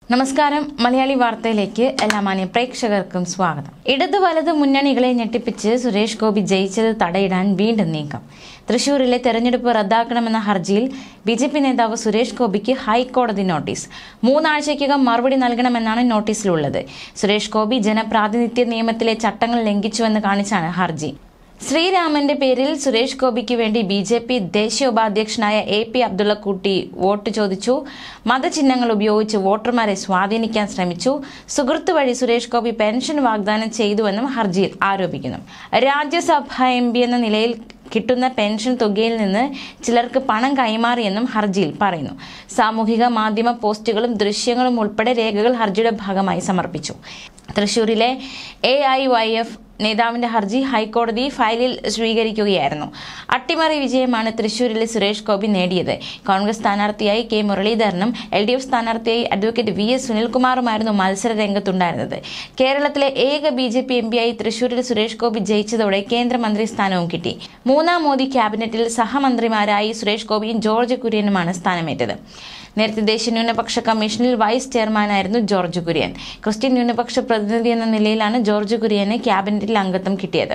നമസ്കാരം മലയാളി വാർത്തയിലേക്ക് എല്ലാ മാന്യ പ്രേക്ഷകർക്കും സ്വാഗതം ഇടതു വലത് മുന്നണികളെ ഞെട്ടിപ്പിച്ച് സുരേഷ് ഗോപി ജയിച്ചത് തടയിടാൻ വീണ്ടും നീക്കം തൃശൂരിലെ തെരഞ്ഞെടുപ്പ് റദ്ദാക്കണമെന്ന ഹർജിയിൽ ബി ജെ പി നേതാവ് സുരേഷ് ഗോപിക്ക് ഹൈക്കോടതി നോട്ടീസ് മൂന്നാഴ്ചയ്ക്കകം മറുപടി നൽകണമെന്നാണ് നോട്ടീസിലുള്ളത് സുരേഷ് ഗോപി ജനപ്രാതിനിധ്യ നിയമത്തിലെ ചട്ടങ്ങൾ ലംഘിച്ചുവെന്ന് കാണിച്ചാണ് ഹർജി ശ്രീരാമന്റെ പേരിൽ സുരേഷ് ഗോപിക്ക് വേണ്ടി ബി ജെ പി ദേശീയ ഉപാധ്യക്ഷനായ എ പി അബ്ദുള്ളക്കുട്ടി വോട്ട് ചോദിച്ചു മതചിഹ്നങ്ങൾ ഉപയോഗിച്ച് വോട്ടർമാരെ സ്വാധീനിക്കാൻ ശ്രമിച്ചു സുഹൃത്ത് വഴി സുരേഷ് ഗോപി പെൻഷൻ വാഗ്ദാനം ചെയ്തുവെന്നും ഹർജിയിൽ ആരോപിക്കുന്നു രാജ്യസഭ എം പി എന്ന നിലയിൽ കിട്ടുന്ന പെൻഷൻ തുകയിൽ നിന്ന് ചിലർക്ക് പണം കൈമാറിയെന്നും ഹർജിയിൽ പറയുന്നു സാമൂഹിക മാധ്യമ പോസ്റ്റുകളും ദൃശ്യങ്ങളും ഉൾപ്പെടെ രേഖകൾ ഹർജിയുടെ ഭാഗമായി സമർപ്പിച്ചു തൃശൂരിലെ എ ഐ വൈ എഫ് നേതാവിന്റെ ഹർജി ഹൈക്കോടതി ഫയലിൽ സ്വീകരിക്കുകയായിരുന്നു അട്ടിമറി വിജയമാണ് തൃശൂരിലെ സുരേഷ് ഗോപി നേടിയത് കോൺഗ്രസ് സ്ഥാനാർത്ഥിയായി കെ മുരളീധരനും എൽ ഡി എഫ് സ്ഥാനാർത്ഥിയായി അഡ്വക്കേറ്റ് വി എസ് സുനിൽകുമാറുമായിരുന്നു മത്സര രംഗത്തുണ്ടായിരുന്നത് കേരളത്തിലെ ഏക ബി ജെ പി എം പിയായി തൃശൂരിൽ സുരേഷ് ഗോപി ജയിച്ചതോടെ കേന്ദ്രമന്ത്രി സ്ഥാനവും കിട്ടി മൂന്നാം മോദി ക്യാബിനറ്റിൽ സഹമന്ത്രിമാരായി സുരേഷ് ഗോപിയും ജോർജ് കുര്യനുമാണ് സ്ഥാനമേറ്റത് നേരത്തെ ദേശീയ ന്യൂനപക്ഷ കമ്മീഷനിൽ വൈസ് ചെയർമാനായിരുന്നു ജോർജ് കുര്യൻ ക്രിസ്ത്യൻ ന്യൂനപക്ഷ പ്രതിനിധി എന്ന നിലയിലാണ് ജോർജ് കുര്യന് ക്യാബിനറ്റിൽ അംഗത്വം കിട്ടിയത്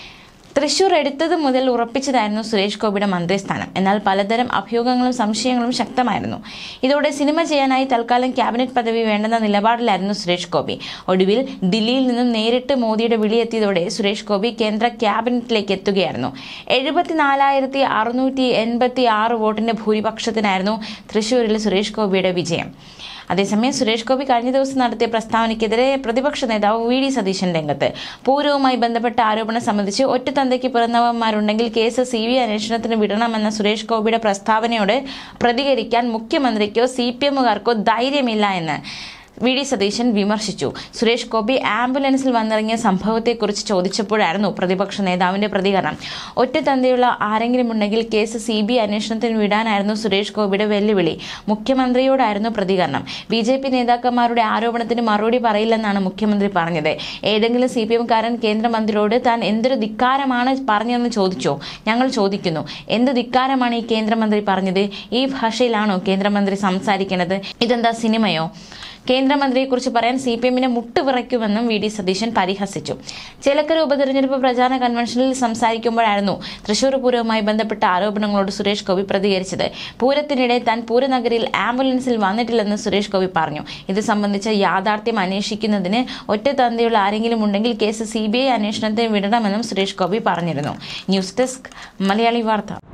തൃശൂർ എടുത്തത് മുതൽ ഉറപ്പിച്ചതായിരുന്നു സുരേഷ് ഗോപിയുടെ മന്ത്രിസ്ഥാനം എന്നാൽ പലതരം അഭ്യൂഹങ്ങളും സംശയങ്ങളും ശക്തമായിരുന്നു ഇതോടെ സിനിമ ചെയ്യാനായി തൽക്കാലം ക്യാബിനറ്റ് പദവി വേണ്ടെന്ന നിലപാടിലായിരുന്നു സുരേഷ് ഗോപി ഒടുവിൽ ദില്ലിയിൽ നിന്നും നേരിട്ട് മോദിയുടെ വിളിയെത്തിയതോടെ സുരേഷ് ഗോപി കേന്ദ്ര ക്യാബിനറ്റിലേക്ക് എത്തുകയായിരുന്നു എഴുപത്തിനാലായിരത്തി അറുന്നൂറ്റി എൺപത്തി ആറ് വോട്ടിന്റെ ഭൂരിപക്ഷത്തിനായിരുന്നു തൃശൂരിൽ സുരേഷ് ഗോപിയുടെ വിജയം അതേസമയം സുരേഷ് ഗോപി കഴിഞ്ഞ ദിവസം നടത്തിയ പ്രസ്താവനയ്ക്കെതിരെ പ്രതിപക്ഷ നേതാവ് വി ഡി സതീശൻ രംഗത്ത് പൂരവുമായി ബന്ധപ്പെട്ട ആരോപണം സംബന്ധിച്ച് ഒറ്റത്തന്തയ്ക്ക് പിറന്നവന്മാരുണ്ടെങ്കിൽ കേസ് സി ബി അന്വേഷണത്തിന് വിടണമെന്ന സുരേഷ് ഗോപിയുടെ പ്രസ്താവനയോട് പ്രതികരിക്കാൻ മുഖ്യമന്ത്രിക്കോ സി പി എമ്മുകാർക്കോ ധൈര്യമില്ല എന്ന് വി ഡി സതീശൻ വിമർശിച്ചു സുരേഷ് ഗോപി ആംബുലൻസിൽ വന്നിറങ്ങിയ സംഭവത്തെക്കുറിച്ച് ചോദിച്ചപ്പോഴായിരുന്നു പ്രതിപക്ഷ നേതാവിന്റെ പ്രതികരണം ഒറ്റത്തന്തയുള്ള ആരെങ്കിലും ഉണ്ടെങ്കിൽ കേസ് സി ബി അന്വേഷണത്തിന് വിടാനായിരുന്നു സുരേഷ് ഗോപിയുടെ വെല്ലുവിളി മുഖ്യമന്ത്രിയോടായിരുന്നു പ്രതികരണം ബി ജെ പി നേതാക്കന്മാരുടെ ആരോപണത്തിന് മറുപടി പറയില്ലെന്നാണ് മുഖ്യമന്ത്രി പറഞ്ഞത് ഏതെങ്കിലും സി പി എംകാരൻ കേന്ദ്രമന്ത്രിയോട് താൻ എന്തൊരു ധിക്കാരമാണ് പറഞ്ഞതെന്ന് ചോദിച്ചോ ഞങ്ങൾ ചോദിക്കുന്നു എന്ത് ധിക്കാരമാണ് ഈ കേന്ദ്രമന്ത്രി പറഞ്ഞത് ഈ ഭാഷയിലാണോ കേന്ദ്രമന്ത്രി സംസാരിക്കുന്നത് ഇതെന്താ സിനിമയോ കേന്ദ്രമന്ത്രിയെക്കുറിച്ച് പറയാൻ സി പി എമ്മിനെ മുട്ടുവിറയ്ക്കുമെന്നും വി ഡി സതീശൻ പരിഹസിച്ചു ചേലക്കര ഉപതെരഞ്ഞെടുപ്പ് പ്രചാരണ കൺവെൻഷനിൽ സംസാരിക്കുമ്പോഴായിരുന്നു തൃശൂർ പൂരവുമായി ബന്ധപ്പെട്ട ആരോപണങ്ങളോട് സുരേഷ് ഗോപി പ്രതികരിച്ചത് പൂരത്തിനിടെ താൻ പൂരനഗരിയിൽ ആംബുലൻസിൽ വന്നിട്ടില്ലെന്ന് സുരേഷ് ഗോപി പറഞ്ഞു ഇത് സംബന്ധിച്ച യാഥാർത്ഥ്യം അന്വേഷിക്കുന്നതിന് ഒറ്റ തന്തയുള്ള ആരെങ്കിലും ഉണ്ടെങ്കിൽ കേസ് സി ബി ഐ അന്വേഷണത്തിന് വിടണമെന്നും സുരേഷ് ഗോപി പറഞ്ഞിരുന്നു ന്യൂസ് ഡെസ്ക് മലയാളി വാർത്ത